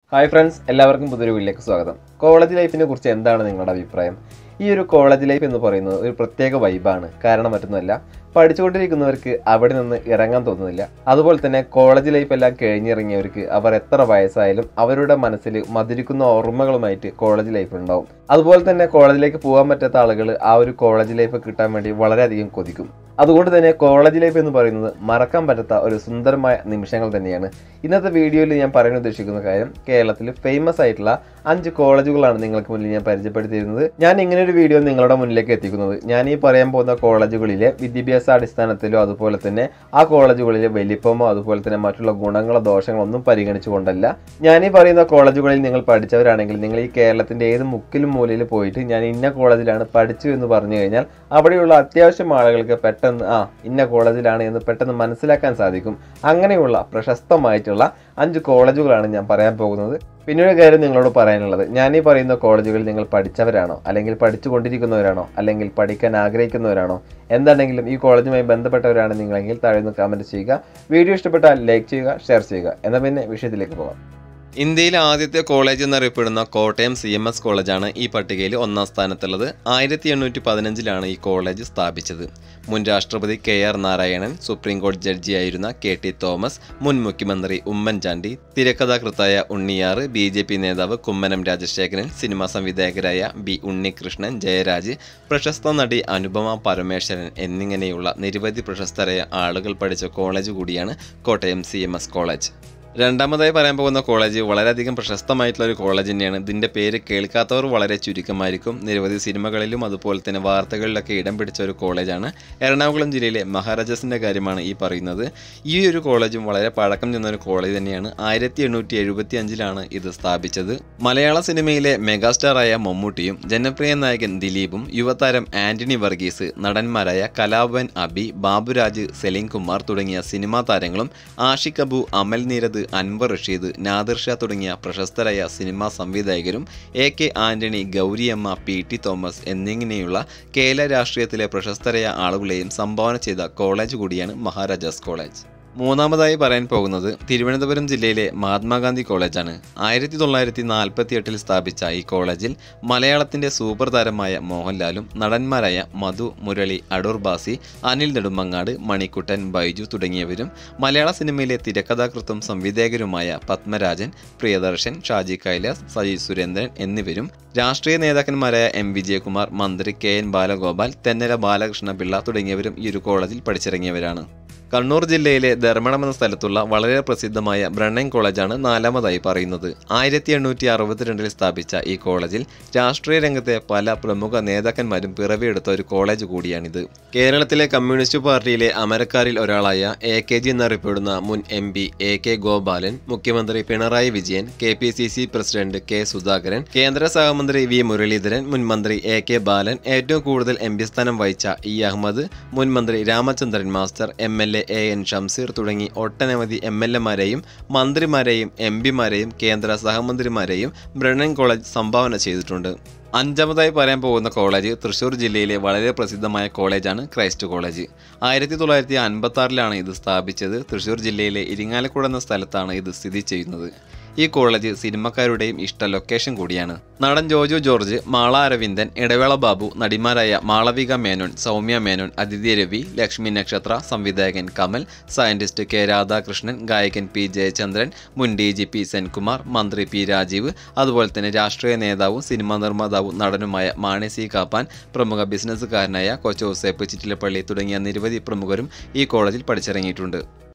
hi friends എല്ലാവർക്കും പുതിയൊരു വീട്ടിലേക്ക് സ്വാഗതം കോളേജ് ലൈഫിനെ കുറിച്ച് എന്താണ് നിങ്ങളുടെ അഭിപ്രായം ഈ ഒരു കോളേജ് ലൈഫ് എന്ന് പറയുന്നത് ഒരു പ്രത്യേക വൈബാണ് കാരണം മറ്റൊന്നുമല്ല പഠിച്ചുകൊണ്ടിരിക്കുന്നവർക്ക് അവിടെ നിന്ന് ഇറങ്ങാൻ തോന്നുന്നില്ല അതുപോലെ തന്നെ കോളേജ് ലൈഫ് എല്ലാം കഴിഞ്ഞിറങ്ങിയവർക്ക് അവർ എത്ര വയസ്സായാലും അവരുടെ മനസ്സിൽ മധുരിക്കുന്ന ഓർമ്മകളുമായിട്ട് കോളേജ് ലൈഫ് ഉണ്ടാവും അതുപോലെ തന്നെ കോളേജിലേക്ക് പോകാൻ പറ്റാത്ത ആളുകൾ ആ ഒരു കോളേജ് ലൈഫ് കിട്ടാൻ വേണ്ടി വളരെയധികം കൊതിക്കും അതുകൊണ്ട് തന്നെ കോളേജ് ലൈഫ് എന്ന് പറയുന്നത് മറക്കാൻ പറ്റാത്ത ഒരു സുന്ദരമായ നിമിഷങ്ങൾ തന്നെയാണ് ഇന്നത്തെ വീഡിയോയിൽ ഞാൻ പറയാൻ ഉദ്ദേശിക്കുന്ന കാര്യം കേരളത്തിൽ ഫേമസ് ആയിട്ടുള്ള അഞ്ച് കോളേജുകളാണ് നിങ്ങൾക്ക് മുന്നിൽ ഞാൻ പരിചയപ്പെടുത്തിയിരുന്നത് ഞാൻ ഇങ്ങനെ ഒരു വീഡിയോ നിങ്ങളുടെ മുന്നിലേക്ക് എത്തിക്കുന്നത് ഞാൻ ഈ പറയാൻ പോകുന്ന കോളേജുകളിലെ വിദ്യാഭ്യാസ അടിസ്ഥാനത്തിലോ അതുപോലെ തന്നെ ആ കോളേജുകളിലെ വലിപ്പമോ അതുപോലെ തന്നെ മറ്റുള്ള ഗുണങ്ങളോ ദോഷങ്ങളോ ഒന്നും പരിഗണിച്ചുകൊണ്ടല്ല ഞാൻ ഈ പറയുന്ന കോളേജുകളിൽ നിങ്ങൾ പഠിച്ചവരാണെങ്കിൽ നിങ്ങൾ ഈ കേരളത്തിന്റെ ഏത് മുക്കിലും മൂലയിൽ പോയിട്ട് ഞാൻ ഇന്ന കോളേജിലാണ് പഠിച്ചു എന്ന് പറഞ്ഞു കഴിഞ്ഞാൽ അവിടെയുള്ള അത്യാവശ്യം ആളുകൾക്ക് പെട്ടെന്ന് ആ ഇന്ന കോളേജിലാണ് എന്ന് പെട്ടെന്ന് മനസ്സിലാക്കാൻ സാധിക്കും അങ്ങനെയുള്ള പ്രശസ്തമായിട്ടുള്ള അഞ്ച് കോളേജുകളാണ് ഞാൻ പറയാൻ പോകുന്നത് പിന്നെ ഒരു കാര്യം നിങ്ങളോട് പറയാനുള്ളത് ഞാൻ ഈ പറയുന്ന കോളേജുകളിൽ നിങ്ങൾ പഠിച്ചവരാണോ അല്ലെങ്കിൽ പഠിച്ചുകൊണ്ടിരിക്കുന്നവരാണോ അല്ലെങ്കിൽ പഠിക്കാൻ ആഗ്രഹിക്കുന്നവരാണോ എന്താണെങ്കിലും ഈ കോളേജുമായി ബന്ധപ്പെട്ടവരാണ് നിങ്ങളെങ്കിൽ താഴെ നിന്ന് കമൻറ്റ് ചെയ്യുക വീഡിയോ ഇഷ്ടപ്പെട്ടാൽ ലൈക്ക് ചെയ്യുക ഷെയർ ചെയ്യുക എന്നാൽ പിന്നെ വിഷയത്തിലേക്ക് പോകാം ഇന്ത്യയിലെ ആദ്യത്തെ കോളേജ് എന്നറിയപ്പെടുന്ന കോട്ടയം സി എം എസ് കോളേജാണ് ഈ പട്ടികയിൽ ഒന്നാം സ്ഥാനത്തുള്ളത് ആയിരത്തി എണ്ണൂറ്റി പതിനഞ്ചിലാണ് ഈ കോളേജ് സ്ഥാപിച്ചത് മുൻ രാഷ്ട്രപതി കെ ആർ നാരായണൻ സുപ്രീം കോടതി ജഡ്ജിയായിരുന്ന കെ ടി തോമസ് മുൻ മുഖ്യമന്ത്രി ഉമ്മൻചാണ്ടി തിരക്കഥാകൃത്തായ ഉണ്ണിയാറ് ബി ജെ പി നേതാവ് കുമ്മനം രാജശേഖരൻ സിനിമാ സംവിധായകരായ ബി ഉണ്ണികൃഷ്ണൻ ജയരാജ് പ്രശസ്ത നടി അനുപമ പരമേശ്വരൻ എന്നിങ്ങനെയുള്ള നിരവധി പ്രശസ്തരായ ആളുകൾ പഠിച്ച കോളേജ് കൂടിയാണ് കോട്ടയം സി കോളേജ് രണ്ടാമതായി പറയാൻ പോകുന്ന കോളേജ് വളരെയധികം പ്രശസ്തമായിട്ടുള്ള ഒരു കോളേജ് തന്നെയാണ് ഇതിൻ്റെ പേര് കേൾക്കാത്തവർ വളരെ ചുരുക്കമായിരിക്കും നിരവധി സിനിമകളിലും അതുപോലെ തന്നെ വാർത്തകളിലൊക്കെ ഇടം പിടിച്ച ഒരു കോളേജാണ് എറണാകുളം ജില്ലയിലെ മഹാരാജാസിൻ്റെ കാര്യമാണ് ഈ പറയുന്നത് ഈ ഒരു കോളേജും വളരെ പഴക്കം ചെന്ന ഒരു കോളേജ് തന്നെയാണ് ആയിരത്തി എണ്ണൂറ്റി എഴുപത്തി അഞ്ചിലാണ് ഇത് സ്ഥാപിച്ചത് മലയാള സിനിമയിലെ മെഗാസ്റ്റാറായ മമ്മൂട്ടിയും ജനപ്രിയ നായകൻ ദിലീപും യുവതാരം ആന്റണി വർഗീസ് നടന്മാരായ കലാഭവൻ അബി ബാബുരാജ് സെലിം കുമാർ തുടങ്ങിയ സിനിമാ താരങ്ങളും ആഷിഖ് അബു അമൽ നീരദ് അൻവർ റഷീദ് നാദിർ ഷാ തുടങ്ങിയ പ്രശസ്തരായ സിനിമാ സംവിധായകരും A K Antony Gouriamma P T Thomas എന്നിങ്ങനെയുള്ള കേരള രാഷ്ട്രീയത്തിലെ പ്രശസ്തരായ ആളുകളെയും സംഭാവന ചെയ്ത കോളേജ് കൂടിയാണ് മഹാരാജാസ് കോളേജ് മൂന്നാമതായി പറയാൻ പോകുന്നത് തിരുവനന്തപുരം ജില്ലയിലെ മഹാത്മാഗാന്ധി കോളേജാണ് ആയിരത്തി തൊള്ളായിരത്തി നാൽപ്പത്തി എട്ടിൽ സ്ഥാപിച്ച ഈ കോളേജിൽ മലയാളത്തിന്റെ സൂപ്പർ താരമായ മോഹൻലാലും നടന്മാരായ മധു മുരളി അടൂർ ബാസി അനിൽ നെടുമങ്ങാട് മണിക്കുട്ടൻ ബൈജു തുടങ്ങിയവരും മലയാള സിനിമയിലെ തിരക്കഥാകൃത്തും സംവിധായകരുമായ പത്മരാജൻ പ്രിയദർശൻ ഷാജി കൈലാസ് സജി സുരേന്ദ്രൻ എന്നിവരും രാഷ്ട്രീയ നേതാക്കന്മാരായ എം വിജയകുമാർ മന്ത്രി കെ എൻ ബാലഗോപാൽ തെന്നല ബാലകൃഷ്ണ പിള്ള തുടങ്ങിയവരും ഈ ഒരു കോളേജിൽ പഠിച്ചിറങ്ങിയവരാണ് കണ്ണൂർ ജില്ലയിലെ ധർമ്മടം എന്ന സ്ഥലത്തുള്ള വളരെ പ്രസിദ്ധമായ ബ്രണ്ണൻ കോളേജാണ് നാലാമതായി പറയുന്നത് ആയിരത്തി എണ്ണൂറ്റി അറുപത്തിരണ്ടിൽ സ്ഥാപിച്ച ഈ കോളേജിൽ രാഷ്ട്രീയ രംഗത്തെ പല പ്രമുഖ നേതാക്കന്മാരും പിറവിയെടുത്ത ഒരു കോളേജ് കൂടിയാണിത് കേരളത്തിലെ കമ്മ്യൂണിസ്റ്റ് പാർട്ടിയിലെ അമരക്കാരിൽ ഒരാളായ എ കെ ജി എന്നറിയപ്പെടുന്ന മുൻ M P A K Gopalan മുഖ്യമന്ത്രി Pinarayi Vijayan K P C C president K Sudhakaran കേന്ദ്ര സഹമന്ത്രി വി മുരളീധരൻ മുൻ മന്ത്രി എ കെ ബാലൻ ഏറ്റവും കൂടുതൽ എം പി സ്ഥാനം വഹിച്ച ഇ അഹമ്മദ് മുൻ മന്ത്രി Ramachandran master M L A A N Shamseer തുടങ്ങി ഒട്ടനവധി എം എൽ എമാരെയും മന്ത്രിമാരെയും എം പിമാരെയും കേന്ദ്ര സഹമന്ത്രിമാരെയും ബ്രണ്ണൻ കോളേജ് സംഭാവന ചെയ്തിട്ടുണ്ട് അഞ്ചാമതായി പറയാൻ പോകുന്ന കോളേജ് തൃശ്ശൂർ ജില്ലയിലെ വളരെ പ്രസിദ്ധമായ കോളേജാണ് ക്രൈസ്റ്റ് കോളേജ് ആയിരത്തി തൊള്ളായിരത്തി അൻപത്തി ആറിലാണ് ഇത് സ്ഥാപിച്ചത് തൃശ്ശൂർ ജില്ലയിലെ ഇരിങ്ങാലക്കുട എന്ന സ്ഥലത്താണ് ഇത് സ്ഥിതി ചെയ്യുന്നത് ഈ കോളേജ് സിനിമക്കാരുടെയും ഇഷ്ട ലൊക്കേഷൻ കൂടിയാണ് നടൻ ജോജു ജോർജ് മാള അരവിന്ദൻ ഇടവേള ബാബു നടിമാരായ മാളവിക മേനോൻ സൗമ്യ മേനോൻ അതിഥി രവി ലക്ഷ്മി നക്ഷത്ര സംവിധായകൻ കമൽ സയന്റിസ്റ്റ് കെ രാധാകൃഷ്ണൻ ഗായകൻ പി ജയചന്ദ്രൻ മുൻ ഡി ജി പി സെൻകുമാർ മന്ത്രി പി രാജീവ് അതുപോലെ തന്നെ രാഷ്ട്രീയ നേതാവും സിനിമാ നിർമ്മാതാവും നടനുമായ മാണി സി കാപ്പാൻ പ്രമുഖ ബിസിനസ്സുകാരനായ കൊച്ചോസേപ്പ് ചിറ്റിലപ്പള്ളി തുടങ്ങിയ നിരവധി പ്രമുഖരും ഈ കോളേജിൽ പഠിച്ചിറങ്ങിയിട്ടുണ്ട്